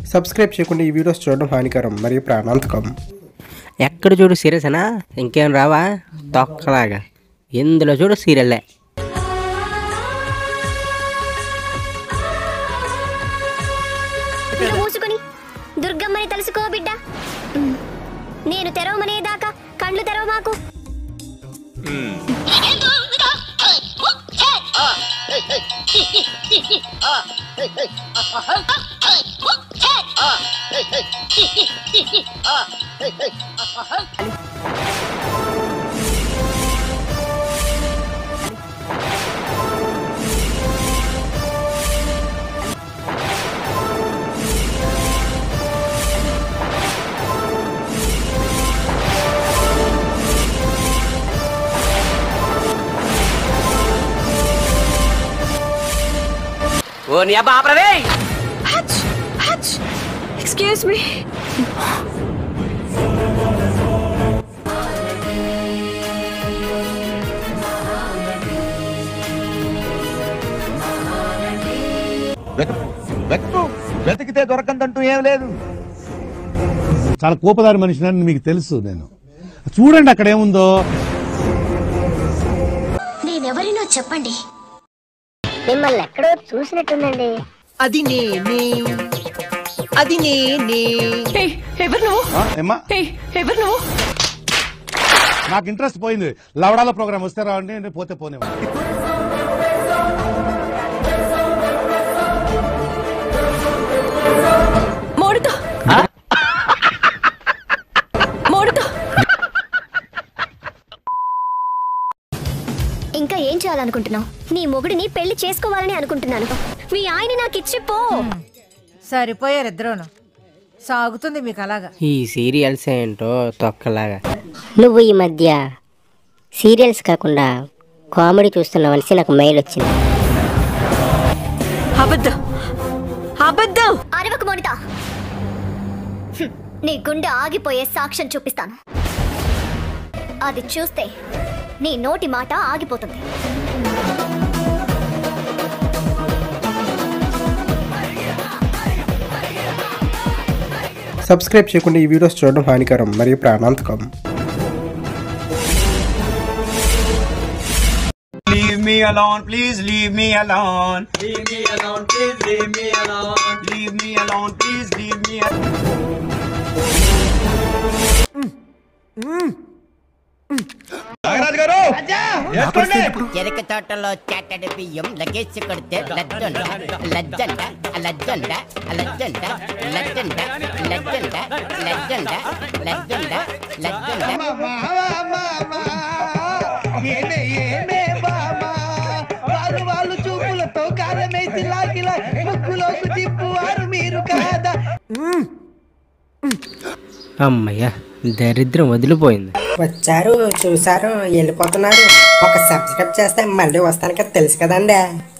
Subscribe చేయకుండా ఈ videos చూడడం హానికరం మరియు ప్రాణాంతకం ఎక్కడ చూడు సీరియసేనా ఇంకేం రావా తొక్కలాగా ఎందులో చూడు సీరియల్లే కళ్ళు మూసుకొని దుర్గమ్మని తలుసుకో బిడ్డ ఉమ్. నేను తెరవమనేదాకా కళ్ళు తెరవ మాకు ఓ నీ అబ్బా ఆపరదే ఎక్స్క్యూజ్ మీ వెతుకు వెతికితే దొరకందంటూ ఏం లేదు చాలా కోపదారి మనిషిని మీకు తెలుసు నేను చూడండి అక్కడ ఏముందో నేనెవరినో చెప్పండి మిమ్మల్ని ఎక్కడో చూసినట్టుందండి అది నేనే అది నేనే హే ఎవరు నువ్వు ఆ, ఏమ్మా హే ఎవరు నువ్వు నాకు ఇంట్రెస్ట్ పోయింది లవడాల ప్రోగ్రామ్ వస్తే రావండి నేను పోతే పోనే మోడుతో మోడుతో ఇంకా ఏం చేయాలనుకుంటున్నావు నీ మొగుడిని పెళ్లి చేసుకోవాలని అనుకుంటున్నాను మీ ఆయన నాకు ఇచ్చి పో సరిపోయారు ఇద్దరును సాగుతుంది మీకు అలాగా ఈ సీరియల్స్ ఏంటో తొక్కలాగా నువ్వు ఈ మధ్య సీరియల్స్ కాకుండా కామెడీ చూస్తున్నావనిసి నాకు మెయిల్ వచ్చింది అబద్ధం అబద్ధం అరవకు మోనిత హ్మ్, నీ గుండె ఆగిపోయే సాక్ష్యం చూపిస్తాను అది చూస్తే నీ నోటి మాట ఆగిపోతుంది సబ్స్క్రైబ్ చేయకుండా ఈ వీడియోస్ చూడడం హానికరం మరియు ప్రాణాంతకం Leave me alone, please leave me alone. Leave me alone, please leave me alone. Leave me alone, please leave me alone. Nagaraju గారు వేసుకోండి. చెరుకు తోటలో చెట్టడి బియ్యం లగేసి కొడితే లజ్జంట లజ్జంట లజ్జంట లజ్జంట లజ్జంట లజ్జంట లజ్జంట లజ్జంట లజ్జంట ఏమే ఏమే బామా వాళ్ళు వాళ్ళు చూపులతో కారమేసి లాగిలా ముక్కులోకి తిప్పువారు మీరు కాదా అమ్మయ్య దరిద్రం వదిలిపోయింది వచ్చారు చూసారు వెళ్ళిపోతున్నారు ఒక సబ్స్క్రైబ్ చేస్తే మళ్ళీ వస్తాను కదా తెలుసు కదండి